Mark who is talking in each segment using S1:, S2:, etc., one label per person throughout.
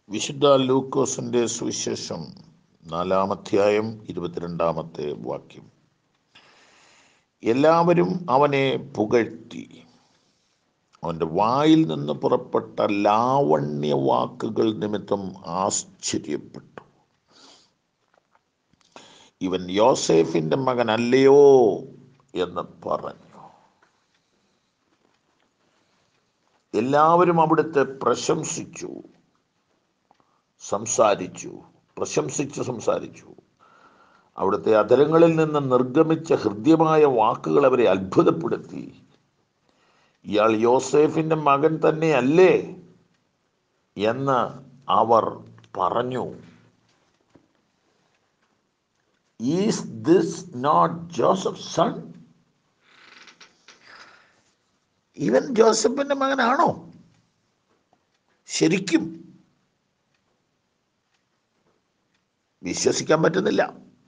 S1: വിശുദ്ധ ലൂക്കോസിന്റെ സുവിശേഷം നാലാമധ്യായം ഇരുപത്തിരണ്ടാമത്തെ വാക്യം എല്ലാവരും അവനെ പുകഴ്ത്തി അവൻ്റെ വായിൽ നിന്ന് പുറപ്പെട്ട ലാവണ്യ വാക്കുകൾ നിമിത്തം ആശ്ചര്യപ്പെട്ടു ഇവൻ യോസേഫിന്റെ മകൻ അല്ലയോ എന്ന് പറഞ്ഞു എല്ലാവരും അവിടുത്തെ പ്രശംസിച്ചു സംസാരിച്ചു പ്രശംസിച്ച് സംസാരിച്ചു അവിടുത്തെ അതരങ്ങളിൽ നിന്ന് നിർഗമിച്ച ഹൃദ്യമായ വാക്കുകൾ അവരെ അത്ഭുതപ്പെടുത്തി ഇയാൾ യോസേഫിന്റെ മകൻ തന്നെയല്ലേ എന്ന് അവർ പറഞ്ഞു is this not Joseph son ഇവൻ ജോസഫിന്റെ മകനാണോ ശരിക്കും വിശ്വസിക്കാൻ പറ്റുന്നില്ല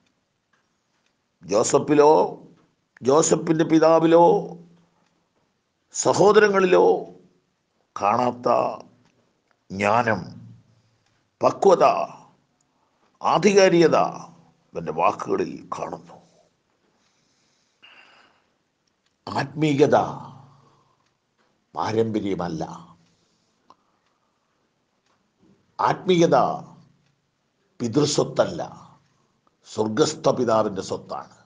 S1: ജോസഫിലോ ജോസഫിന്റെ പിതാവിലോ സഹോദരങ്ങളിലോ കാണാത്ത ജ്ഞാനം പക്വത ആധികാരികത എൻ്റെ വാക്കുകളിൽ കാണുന്നു ആത്മീയത പാരമ്പര്യമല്ല ആത്മീയത പിതൃസ്വത്തല്ല സ്വർഗസ്ഥ പിതാവിൻ്റെ സ്വത്താണ്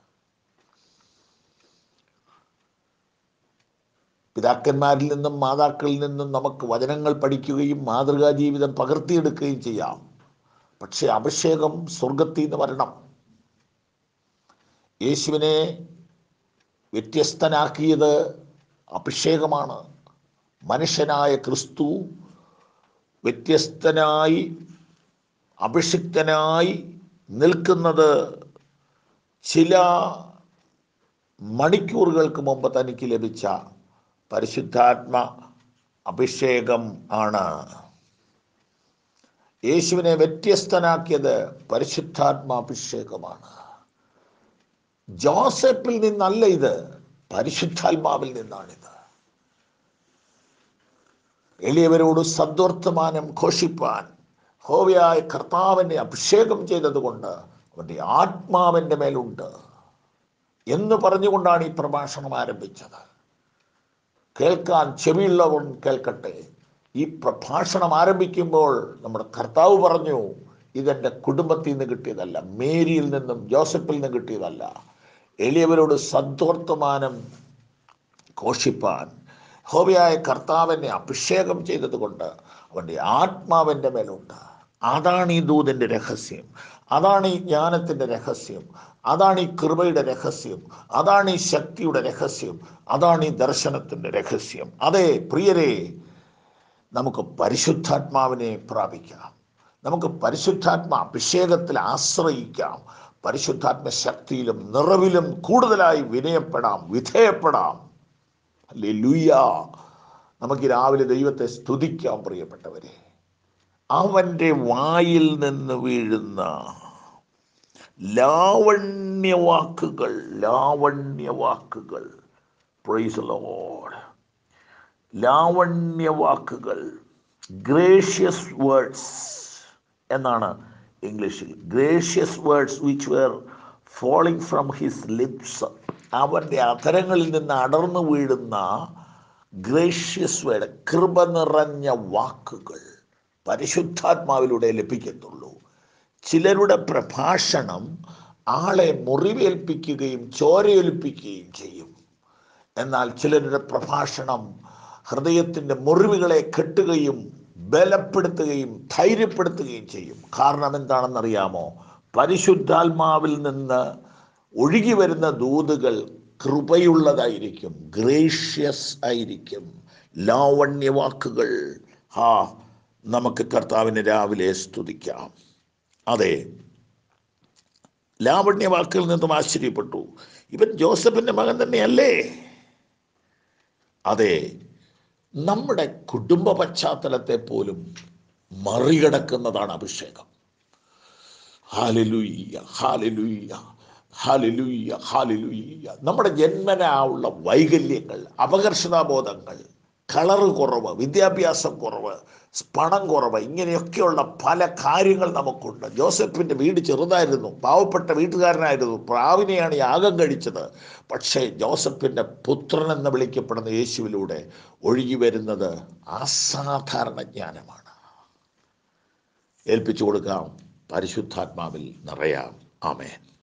S1: പിതാക്കന്മാരിൽ നിന്നും മാതാക്കളിൽ നിന്നും നമുക്ക് വചനങ്ങൾ പഠിക്കുകയും മാതൃകാ ജീവിതം പകർത്തിയെടുക്കുകയും ചെയ്യാം പക്ഷെ അഭിഷേകം സ്വർഗത്തിൽ നിന്ന് വരണം യേശുവിനെ വ്യത്യസ്തനാക്കിയത് അഭിഷേകമാണ് മനുഷ്യനായ ക്രിസ്തു വ്യത്യസ്തനായി അഭിഷിക്തനായി നിൽക്കുന്നത് ചില മണിക്കൂറുകൾക്ക് മുമ്പ് തനിക്ക് ലഭിച്ച പരിശുദ്ധാത്മ അഭിഷേകം ആണ് യേശുവിനെ വ്യത്യസ്തനാക്കിയത് പരിശുദ്ധാത്മ അഭിഷേകമാണ് ജോസഫിൽ നിന്നല്ല ഇത് പരിശുദ്ധാത്മാവിൽ നിന്നാണിത് എളിയവരോട് സദ്വർത്തമാനം ഘോഷിപ്പാൻ ഹോവയായ കർത്താവിനെ അഭിഷേകം ചെയ്തതുകൊണ്ട് അവൻ്റെ ആത്മാവിൻ്റെ മേലുണ്ട് എന്ന് പറഞ്ഞുകൊണ്ടാണ് ഈ പ്രഭാഷണം ആരംഭിച്ചത് കേൾക്കാൻ ചെവിയുള്ളവൻ കേൾക്കട്ടെ ഈ പ്രഭാഷണം ആരംഭിക്കുമ്പോൾ നമ്മുടെ കർത്താവ് പറഞ്ഞു ഇതെൻ്റെ കുടുംബത്തിൽ നിന്ന് കിട്ടിയതല്ല മേരിയിൽ നിന്നും ജോസഫിൽ നിന്ന് കിട്ടിയതല്ല എളിയവരോട് സദ്വർത്തമാനം ഘോഷിപ്പാൻ ഹോബിയായ കർത്താവിനെ അഭിഷേകം ചെയ്തതുകൊണ്ട് അവൻ്റെ ആത്മാവിൻ്റെ മേലുണ്ട് അതാണ് ഈ ദൂതൻ്റെ രഹസ്യം അതാണ് ഈ ജ്ഞാനത്തിൻ്റെ രഹസ്യം അതാണ് ഈ കൃപയുടെ രഹസ്യം അതാണ് ഈ ശക്തിയുടെ രഹസ്യം അതാണ് ഈ ദർശനത്തിൻ്റെ രഹസ്യം അതെ പ്രിയരെ നമുക്ക് പരിശുദ്ധാത്മാവിനെ പ്രാപിക്കാം നമുക്ക് പരിശുദ്ധാത്മ അഭിഷേകത്തിൽ ആശ്രയിക്കാം പരിശുദ്ധാത്മ ശക്തിയിലും നിറവിലും കൂടുതലായി വിനയപ്പെടാം വിധേയപ്പെടാം അല്ലേ ലുയ്യ നമുക്ക് രാവിലെ ദൈവത്തെ സ്തുതിക്കാം പ്രിയപ്പെട്ടവരെ അവൻ്റെ വായിൽ നിന്ന് വീഴുന്ന ലാവണ്യവാക്കുകൾ ലാവണ്യവാക്കുകൾ പ്രൈസ് ലോഡ് ലാവണ്യവാക്കുകൾ ഗ്രേഷ്യസ് വേർഡ്സ് എന്നാണ് ഇംഗ്ലീഷിൽ gracious words which were falling from his lips അവൻ്റെ അധരങ്ങളിൽ നിന്ന് അടർന്നു വീഴുന്ന ഗ്രേഷ്യസ് വേർഡ് കൃപ നിറഞ്ഞ വാക്കുകൾ പരിശുദ്ധാത്മാവിലൂടെ ലഭിക്കത്തുള്ളൂ ചിലരുടെ പ്രഭാഷണം ആളെ മുറിവേൽപ്പിക്കുകയും ചോരയേൽപ്പിക്കുകയും ചെയ്യും എന്നാൽ ചിലരുടെ പ്രഭാഷണം ഹൃദയത്തിൻ്റെ മുറിവുകളെ കെട്ടുകയും ബലപ്പെടുത്തുകയും ധൈര്യപ്പെടുത്തുകയും ചെയ്യും കാരണം എന്താണെന്നറിയാമോ പരിശുദ്ധാത്മാവിൽ നിന്ന് ഒഴുകി വരുന്ന ദൂതുകൾ കൃപയുള്ളതായിരിക്കും ഗ്രേഷ്യസ് ആയിരിക്കും ലാവണ്യവാക്കുകൾ ഹാ നമുക്ക് കർത്താവിനെ രാവിലെ സ്തുതിക്കാം അതെ ലാവണ്യവാക്കുകളിൽ നിന്നും ആശ്ചര്യപ്പെട്ടു ഇവൻ ജോസഫിന്റെ മകൻ തന്നെയല്ലേ അതെ നമ്മുടെ കുടുംബ പശ്ചാത്തലത്തെ പോലും മറികടക്കുന്നതാണ് അഭിഷേകം ഹാലലുയ്യ ഹാലലുയ്യ ഹാലലുയ്യ ഹാലലുയ്യ നമ്മുടെ ജന്മനാ ഉള്ള വൈകല്യങ്ങൾ അപകർഷതാബോധങ്ങൾ കളറ് കുറവ് വിദ്യാഭ്യാസം കുറവ് പണം കുറവ് ഇങ്ങനെയൊക്കെയുള്ള പല കാര്യങ്ങൾ നമുക്കുണ്ട് ജോസഫിൻ്റെ വീട് ചെറുതായിരുന്നു പാവപ്പെട്ട വീട്ടുകാരനായിരുന്നു പ്രാവിനെയാണ് യാഗം കഴിച്ചത് പക്ഷേ ജോസഫിൻ്റെ പുത്രൻ എന്ന് വിളിക്കപ്പെടുന്ന യേശുവിലൂടെ ഒഴുകി വരുന്നത് അസാധാരണ ജ്ഞാനമാണ് ഏൽപ്പിച്ചു കൊടുക്കാം പരിശുദ്ധാത്മാവിൽ നിറയാം ആമേൻ